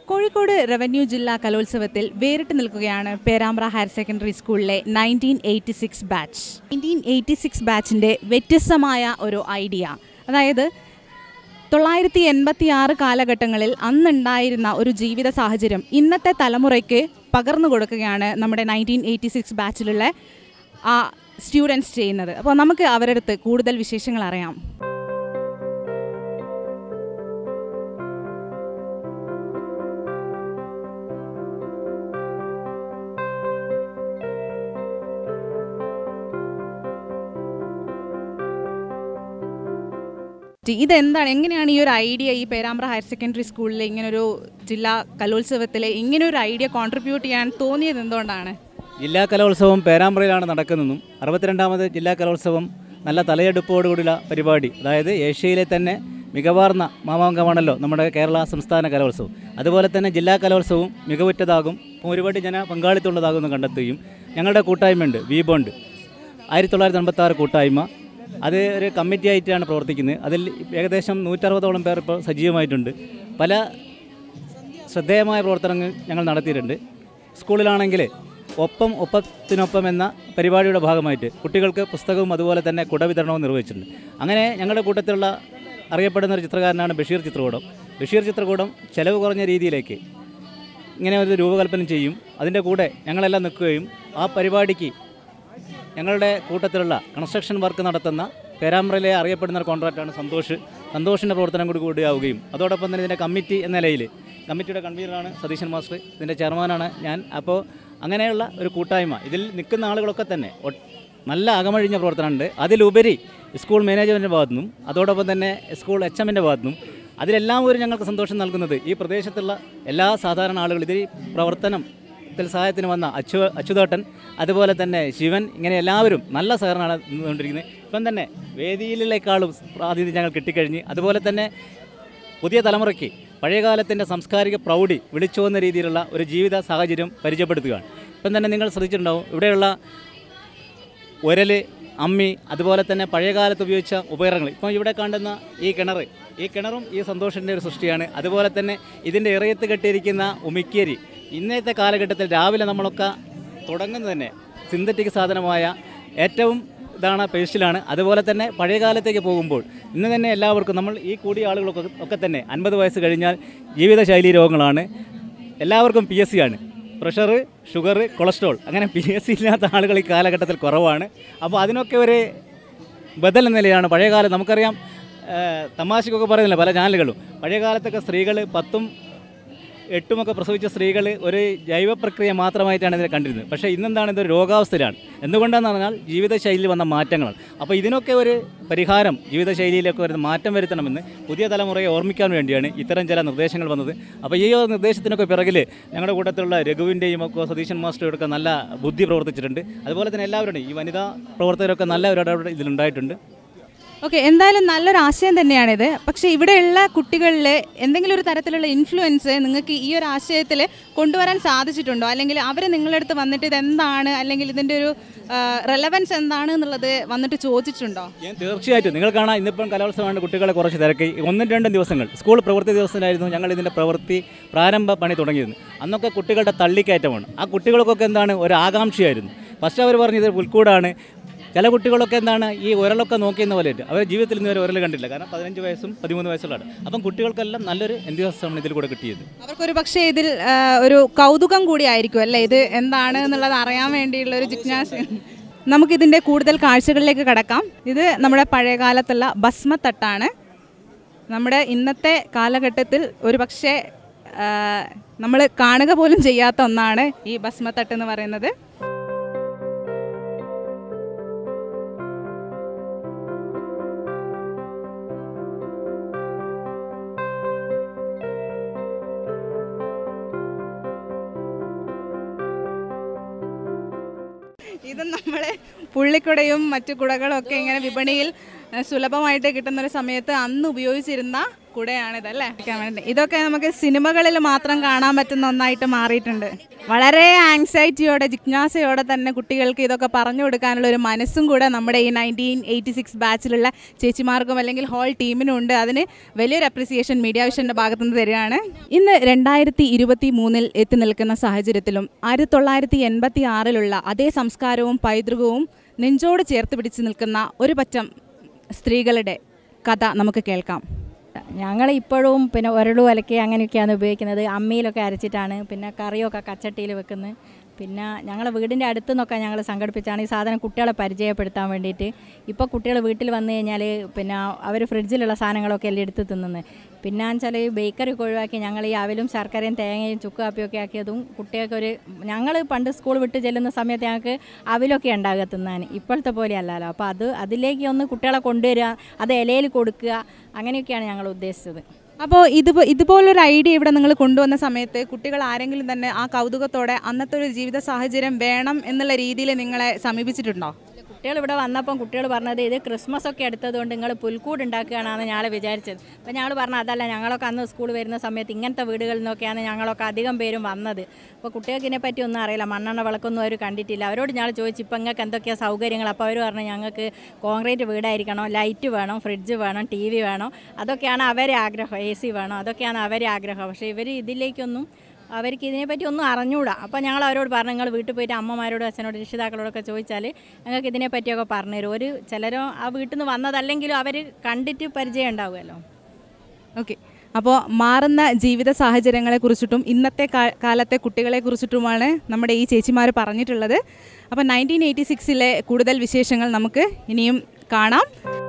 Kozhikode revenue ജില്ലാ കലോത്സവത്തിൽ വേറിട്ട് നിൽക്കുകയാണ് പേരാമ്പ്ര ഹയർ സെക്കൻഡറി സ്കൂളിലെ nineteen eighty six batch nineteen eighty six ബാച്ചിൻ്റെ വ്യത്യസ്തമായ ഒരു ഐഡിയ അതായത് തൊള്ളായിരത്തി എൺപത്തി ആറ് കാലഘട്ടങ്ങളിൽ അന്നുണ്ടായിരുന്ന ഒരു ജീവിത സാഹചര്യം ഇന്നത്തെ തലമുറയ്ക്ക് പകർന്നു കൊടുക്കുകയാണ് നമ്മുടെ നയൻറ്റീൻ എയ്റ്റി സിക്സ് ബാച്ചിലുള്ള ആ സ്റ്റുഡൻസ് ചെയ്യുന്നത് അപ്പോൾ നമുക്ക് അവരുടെ അടുത്ത് കൂടുതൽ വിശേഷങ്ങൾ അറിയാം ഇതെന്താണ് എങ്ങനെയാണ് ഈ ഒരു ഐഡിയ ഈ പേരാമ്പ്ര ഹയർ സെക്കൻഡറി സ്കൂളിൽ ഇങ്ങനൊരു ജില്ലാ കലോത്സവത്തിൽ ഇങ്ങനെ ഒരു ഐഡിയ കോൺട്രിബ്യൂട്ട് ചെയ്യാൻ തോന്നിയത് എന്തുകൊണ്ടാണ് ജില്ലാ കലോത്സവം പേരാമ്പ്രയിലാണ് നടക്കുന്നതെന്നും അറുപത്തിരണ്ടാമത് ജില്ലാ കലോത്സവം നല്ല തലയെടുപ്പോടുകൂടിയുള്ള പരിപാടി അതായത് ഏഷ്യയിലെ തന്നെ മികവാർന്ന മാമാങ്കമാണല്ലോ നമ്മുടെ കേരള സംസ്ഥാന കലോത്സവം അതുപോലെ തന്നെ ജില്ലാ കലോത്സവവും മികവുറ്റതാകും ഒരുപാട് ജന പങ്കാളിത്തമുള്ളതാകുമെന്ന് കണ്ടെത്തുകയും ഞങ്ങളുടെ കൂട്ടായ്മയുണ്ട് വി ബോണ്ട് ആയിരത്തി തൊള്ളായിരത്തി എൺപത്തി ആറ് കൂട്ടായ്മ അത് ഒരു കമ്മിറ്റി ആയിട്ടാണ് പ്രവർത്തിക്കുന്നത് അതിൽ ഏകദേശം നൂറ്ററുപതോളം പേർ ഇപ്പോൾ സജീവമായിട്ടുണ്ട് പല ശ്രദ്ധേയമായ പ്രവർത്തനങ്ങൾ ഞങ്ങൾ നടത്തിയിട്ടുണ്ട് സ്കൂളിലാണെങ്കിൽ ഒപ്പം ഒപ്പത്തിനൊപ്പം എന്ന പരിപാടിയുടെ ഭാഗമായിട്ട് കുട്ടികൾക്ക് പുസ്തകവും അതുപോലെ തന്നെ കുടവിതരണവും നിർവഹിച്ചിട്ടുണ്ട് അങ്ങനെ ഞങ്ങളുടെ കൂട്ടത്തിലുള്ള അറിയപ്പെടുന്ന ഒരു ചിത്രകാരനാണ് ബഷീർ ചിത്രകൂടം ബഷീർ ചിത്രകൂടം ചെലവ് കുറഞ്ഞ രീതിയിലേക്ക് ഇങ്ങനെ ഒരു രൂപകൽപ്പന ചെയ്യും അതിൻ്റെ കൂടെ ഞങ്ങളെല്ലാം നിൽക്കുകയും ആ പരിപാടിക്ക് ഞങ്ങളുടെ കൂട്ടത്തിലുള്ള കൺസ്ട്രക്ഷൻ വർക്ക് നടത്തുന്ന പേരാമ്പ്രയിലെ അറിയപ്പെടുന്ന ഒരു കോൺട്രാക്റ്റാണ് സന്തോഷ് സന്തോഷിൻ്റെ പ്രവർത്തനം കൂടി കൂടിയാവുകയും അതോടൊപ്പം തന്നെ ഇതിൻ്റെ കമ്മിറ്റി എന്ന നിലയിൽ കമ്മിറ്റിയുടെ കൺവീനറാണ് സതീശൻ മാസ്റ്റർ ഇതിൻ്റെ ചെയർമാനാണ് ഞാൻ അപ്പോൾ അങ്ങനെയുള്ള ഒരു കൂട്ടായ്മ ഇതിൽ നിൽക്കുന്ന ആളുകളൊക്കെ തന്നെ ഒ- നല്ല അകമഴിഞ്ഞ പ്രവർത്തനമുണ്ട് അതിലുപരി സ്കൂൾ മാനേജ്മെൻറ്റിൻ്റെ ഭാഗത്തു നിന്നും അതോടൊപ്പം തന്നെ സ്കൂൾ എച്ച് എമ്മിൻ്റെ ഭാഗത്തു നിന്നും അതിലെല്ലാം ഒരു ഞങ്ങൾക്ക് സന്തോഷം നൽകുന്നത് ഈ പ്രദേശത്തുള്ള എല്ലാ സാധാരണ ആളുകൾ ഇതിൽ പ്രവർത്തനം ത്തിൽ സഹായത്തിന് വന്ന അച്ചു അച്യുതേട്ടൻ അതുപോലെ തന്നെ ശിവൻ ഇങ്ങനെ എല്ലാവരും നല്ല സഹകരണമാണ് നിന്നുകൊണ്ടിരിക്കുന്നത് ഇപ്പം തന്നെ വേദിയിലേക്കാളും പ്രാതിനിധ്യം ഞങ്ങൾ കിട്ടിക്കഴിഞ്ഞ് അതുപോലെ തന്നെ പുതിയ തലമുറയ്ക്ക് പഴയകാലത്തിൻ്റെ സാംസ്കാരിക പ്രൗഢി വിളിച്ചു വന്ന രീതിയിലുള്ള ഒരു ജീവിത സാഹചര്യം പരിചയപ്പെടുത്തുകയാണ് ഇപ്പം തന്നെ നിങ്ങൾ ശ്രദ്ധിച്ചിട്ടുണ്ടാവും ഇവിടെയുള്ള ഉരൽ അമ്മി അതുപോലെ തന്നെ പഴയകാലത്ത് ഉപയോഗിച്ച ഉപകരണങ്ങൾ ഇപ്പം ഇവിടെ കാണുന്ന ഈ കിണർ ഈ കിണറും ഈ സന്തോഷത്തിൻ്റെ ഒരു സൃഷ്ടിയാണ് അതുപോലെ തന്നെ ഇതിൻ്റെ ഇറയത്ത് കെട്ടിയിരിക്കുന്ന ഉമിക്കേരി ഇന്നത്തെ കാലഘട്ടത്തിൽ രാവിലെ നമ്മളൊക്കെ തുടങ്ങുന്നത് തന്നെ സിന്തറ്റിക് സാധനമായ ഏറ്റവും ഇതാണ് പേസ്റ്റിലാണ് അതുപോലെ തന്നെ പഴയ കാലത്തേക്ക് പോകുമ്പോൾ ഇന്ന് തന്നെ എല്ലാവർക്കും നമ്മൾ ഈ കൂടിയ ആളുകളൊക്കെ ഒക്കെ തന്നെ അൻപത് വയസ്സ് കഴിഞ്ഞാൽ ജീവിതശൈലി രോഗങ്ങളാണ് എല്ലാവർക്കും പി എസ് സി ആണ് പ്രഷർ ഷുഗർ കൊളസ്ട്രോൾ അങ്ങനെ പി എസ് സി ഇല്ലാത്ത ആളുകൾ ഈ കാലഘട്ടത്തിൽ കുറവാണ് അപ്പോൾ അതിനൊക്കെ ഒരു ബദൽ എന്ന നിലയാണ് പഴയകാലം നമുക്കറിയാം ആ, തമാശക്കൊക്കെ പറയുന്നില്ല പല ചാനലുകളും പഴയ കാലത്തൊക്കെ സ്ത്രീകൾ പത്തും എട്ടുമൊക്കെ പ്രസവിച്ച സ്ത്രീകൾ ഒരു ജൈവ പ്രക്രിയ മാത്രമായിട്ടാണ് ഇതിനെ കണ്ടിരുന്നത് പക്ഷേ ഇന്നെന്താണ് ഇതൊരു രോഗാവസ്ഥയിലാണ് എന്തുകൊണ്ടാണെന്ന് പറഞ്ഞാൽ ജീവിതശൈലിയിൽ വന്ന മാറ്റങ്ങളാണ് അപ്പോൾ ഇതിനൊക്കെ ഒരു പരിഹാരം ജീവിതശൈലിയിലൊക്കെ ഒരു മാറ്റം വരുത്തണമെന്ന് പുതിയ തലമുറയെ ഓർമ്മിക്കാൻ വേണ്ടിയാണ് ഇത്തരം ചില നിർദ്ദേശങ്ങൾ വന്നത് അപ്പോൾ ഈ ഒരു നിർദ്ദേശത്തിനൊക്കെ പിറകിൽ ഞങ്ങളുടെ കൂട്ടത്തിലുള്ള രഘുവിൻ്റെയും ഒക്കെ സതീശൻ മാസ്റ്ററുടെ ഒക്കെ നല്ല ബുദ്ധി പ്രവർത്തിച്ചിട്ടുണ്ട് അതുപോലെ തന്നെ എല്ലാവരുടെയും ഈ വനിതാ പ്രവർത്തകരൊക്കെ നല്ല ഒരു ഇടപെടൽ ഇതിലുണ്ടായിട്ടുണ്ട് ഓക്കെ എന്തായാലും നല്ലൊരു ആശയം തന്നെയാണിത് പക്ഷേ ഇവിടെയുള്ള കുട്ടികളിൽ എന്തെങ്കിലും ഒരു തരത്തിലുള്ള ഇൻഫ്ലുവൻസ് നിങ്ങൾക്ക് ഈ ഒരു ആശയത്തിൽ കൊണ്ടുവരാൻ സാധിച്ചിട്ടുണ്ടോ അല്ലെങ്കിൽ അവർ നിങ്ങളുടെ അടുത്ത് വന്നിട്ട് ഇതെന്താണ് അല്ലെങ്കിൽ ഇതിൻ്റെ ഒരു റെലവൻസ് എന്താണ് എന്നുള്ളത് വന്നിട്ട് ചോദിച്ചിട്ടുണ്ടോ ഞാൻ തീർച്ചയായിട്ടും നിങ്ങൾ കാണാം ഇന്നിപ്പം കലോത്സവമാണ് കുട്ടികളെ കുറച്ച് തിരക്കി ഒന്നും രണ്ടും ദിവസങ്ങൾ സ്കൂൾ പ്രവൃത്തി ദിവസത്തിലായിരുന്നു ഞങ്ങൾ ഇതിൻ്റെ പ്രവൃത്തി പ്രാരംഭ പണി തുടങ്ങിയിരുന്നത് അന്നൊക്കെ കുട്ടികളുടെ തള്ളിക്കയറ്റമാണ് ആ കുട്ടികൾക്കൊക്കെ എന്താണ് ഒരു ആകാംക്ഷയായിരുന്നു ഫസ്റ്റ് അവർ പറഞ്ഞു ഇത് പുൽക്കൂടാണ് ചില കുട്ടികളൊക്കെ എന്താണ് ഈ ഉരലൊക്കെ നോക്കിയെന്ന പോലെ അവർ ജീവിതത്തിൽ ഇന്ന് വരെ ഉരൽ കണ്ടില്ല കാരണം പതിനഞ്ച് വയസ്സും പതിമൂന്ന് വയസ്സുള്ളതാണ് അപ്പം കുട്ടികൾക്കെല്ലാം നല്ലൊരു എന്തുവാസമാണ് ഇതിൽ കൂടെ കിട്ടിയത് അവർക്കൊരു പക്ഷേ ഇതിൽ ആ, ഒരു കൗതുകം കൂടി ആയിരിക്കും അല്ലേ ഇത് എന്താണ് എന്നുള്ളത് അറിയാൻ വേണ്ടിയുള്ള ഒരു ജിജ്ഞാസ നമുക്കിതിൻ്റെ കൂടുതൽ കാഴ്ചകളിലേക്ക് കടക്കാം ഇത് നമ്മുടെ പഴയകാലത്തുള്ള ഭസ്മത്തട്ടാണ് നമ്മുടെ ഇന്നത്തെ കാലഘട്ടത്തിൽ ഒരു പക്ഷേ നമ്മൾ കാണുക പോലും ചെയ്യാത്ത ഒന്നാണ് ഈ ഭസ്മത്തട്ട് എന്ന് പറയുന്നത് ഇത് നമ്മളെ പുള്ളിക്കുടയും മറ്റു കുടകളും ഒക്കെ ഇങ്ങനെ വിപണിയിൽ ഏഹ്, സുലഭമായിട്ട് കിട്ടുന്ന ഒരു സമയത്ത് അന്ന് ഉപയോഗിച്ചിരുന്ന കുടയാണിത് അല്ലേ വെക്കാൻ വേണ്ടി. ഇതൊക്കെ നമുക്ക് സിനിമകളിൽ മാത്രം കാണാൻ പറ്റുന്ന ഒന്നായിട്ട് മാറിയിട്ടുണ്ട് വളരെ ആങ്സൈറ്റിയോടെ ജിജ്ഞാസയോടെ തന്നെ കുട്ടികൾക്ക് ഇതൊക്കെ പറഞ്ഞു കൊടുക്കാനുള്ള ഒരു മനസ്സും കൂടെ നമ്മുടെ ഈ നയൻറ്റീൻ എയ്റ്റി സിക്സ് ബാച്ചിലുള്ള ചേച്ചിമാർക്കും അല്ലെങ്കിൽ ഹോൾ ടീമിനും ഉണ്ട് അതിന് വലിയൊരു അപ്രിസിയേഷൻ മീഡിയ വിഷൻ്റെ ഭാഗത്തുനിന്ന് തരികയാണ് ഇന്ന് രണ്ടായിരത്തി ഇരുപത്തി മൂന്നിൽ എത്തി നിൽക്കുന്ന സാഹചര്യത്തിലും ആയിരത്തി തൊള്ളായിരത്തി എൺപത്തി ആറിലുള്ള അതേ സംസ്കാരവും പൈതൃകവും നെഞ്ചോട് ചേർത്ത് പിടിച്ച് നിൽക്കുന്ന ഒരു പറ്റം സ്ത്രീകളുടെ കഥ നമുക്ക് കേൾക്കാം ഞങ്ങൾ ഇപ്പോഴും പിന്നെ ഉരളു അലക്കി അങ്ങനെയൊക്കെയാണ് ഉപയോഗിക്കുന്നത് അമ്മിയിലൊക്കെ അരച്ചിട്ടാണ് പിന്നെ കറിയൊക്കെ കച്ചട്ടിയിൽ വെക്കുന്നത് പിന്നെ ഞങ്ങളെ വീടിൻ്റെ അടുത്ത് നിന്നൊക്കെ ഞങ്ങൾ സംഘടിപ്പിച്ചാണ് ഈ സാധനം കുട്ടികളെ പരിചയപ്പെടുത്താൻ വേണ്ടിയിട്ട് ഇപ്പോൾ കുട്ടികൾ വീട്ടിൽ വന്നു കഴിഞ്ഞാൽ പിന്നെ അവർ ഫ്രിഡ്ജിലുള്ള സാധനങ്ങളൊക്കെ എല്ലാം എടുത്ത് തിന്നുന്നത് പിന്നെ വെച്ചാൽ ഈ ബേക്കറി ഒക്കെ ഒഴിവാക്കി ഞങ്ങൾ ഈ അവലും ശർക്കരയും തേങ്ങയും ചുക്ക് കാപ്പിയൊക്കെ ആക്കിയതും കുട്ടികൾക്കൊരു ഞങ്ങൾ പണ്ട് സ്കൂൾ വിട്ട് ചെല്ലുന്ന സമയത്ത് ഞങ്ങൾക്ക് അവിലൊക്കെ ഉണ്ടാകുക തിന്നാൻ ഇപ്പോഴത്തെ പോലെ അല്ലല്ലോ അപ്പോൾ അത് അതിലേക്ക് ഒന്ന് കുട്ടികളെ കൊണ്ടുവരിക അത് ഇലയിൽ കൊടുക്കുക അങ്ങനെയൊക്കെയാണ് ഞങ്ങൾ ഉദ്ദേശിച്ചത് അപ്പോൾ ഇത് ഇതുപോലൊരു ഐഡിയ ഇവിടെ നിങ്ങൾ കൊണ്ടുവന്ന സമയത്ത് കുട്ടികൾ ആരെങ്കിലും തന്നെ ആ കൗതുകത്തോടെ അന്നത്തെ ഒരു ജീവിത സാഹചര്യം വേണം എന്നുള്ള രീതിയിൽ നിങ്ങളെ സമീപിച്ചിട്ടുണ്ടോ കുട്ടികൾ ഇവിടെ വന്നപ്പം കുട്ടികൾ പറഞ്ഞത് ഇത് ക്രിസ്മസ് ഒക്കെ എടുത്തതുകൊണ്ട് നിങ്ങൾ പുൽക്കൂട് ഉണ്ടാക്കുകയാണെന്ന് ഞങ്ങൾ വിചാരിച്ചത് അപ്പോൾ ഞങ്ങൾ പറഞ്ഞു അതല്ല ഞങ്ങളൊക്കെ അന്ന് സ്കൂൾ വരുന്ന സമയത്ത് ഇങ്ങനത്തെ വീടുകളിൽ നിന്നൊക്കെയാണ് ഞങ്ങളൊക്കെ അധികം പേരും വന്നത് അപ്പോൾ കുട്ടികൾക്ക് ഇതിനെപ്പറ്റി ഒന്നും അറിയില്ല മണ്ണെണ്ണ വിളക്കൊന്നും അവർ കണ്ടിട്ടില്ല അവരോട് ഞങ്ങൾ ചോദിച്ചു ഇപ്പം നിങ്ങൾക്ക് എന്തൊക്കെയാണ് സൗകര്യങ്ങൾ അപ്പോൾ അവർ പറഞ്ഞു ഞങ്ങൾക്ക് കോൺക്രീറ്റ് വീടായിരിക്കണം ലൈറ്റ് വേണം ഫ്രിഡ്ജ് വേണം ടി വി വേണം അതൊക്കെയാണ് അവരെ ആഗ്രഹം എ സി വേണം അതൊക്കെയാണ് അവരെ ആഗ്രഹം പക്ഷേ ഇവർ ഇതിലേക്കൊന്നും അവർക്ക് ഇതിനെപ്പറ്റി ഒന്നും അറിഞ്ഞൂടാ അപ്പോൾ ഞങ്ങൾ അവരോട് പറഞ്ഞു നിങ്ങൾ വീട്ടിൽ പോയിട്ട് അമ്മമാരോടും അച്ഛനോടും രക്ഷിതാക്കളോടൊക്കെ ചോദിച്ചാൽ ഞങ്ങൾക്ക് ഇതിനെപ്പറ്റിയൊക്കെ പറഞ്ഞു തരും ഒരു ചിലരോ ആ വീട്ടിൽ നിന്ന് വന്നതല്ലെങ്കിലും അവർ കണ്ടിട്ട് പരിചയം ഉണ്ടാവുമല്ലോ ഓക്കെ അപ്പോൾ മാറുന്ന ജീവിത സാഹചര്യങ്ങളെ കുറിച്ചിട്ടും ഇന്നത്തെ കാ- കാലത്തെ കുട്ടികളെ കുറിച്ചിട്ടുമാണ് നമ്മുടെ ഈ ചേച്ചിമാർ പറഞ്ഞിട്ടുള്ളത് അപ്പോൾ നയൻറ്റീൻ എയ്റ്റി സിക്സിലെ കൂടുതൽ വിശേഷങ്ങൾ നമുക്ക് ഇനിയും കാണാം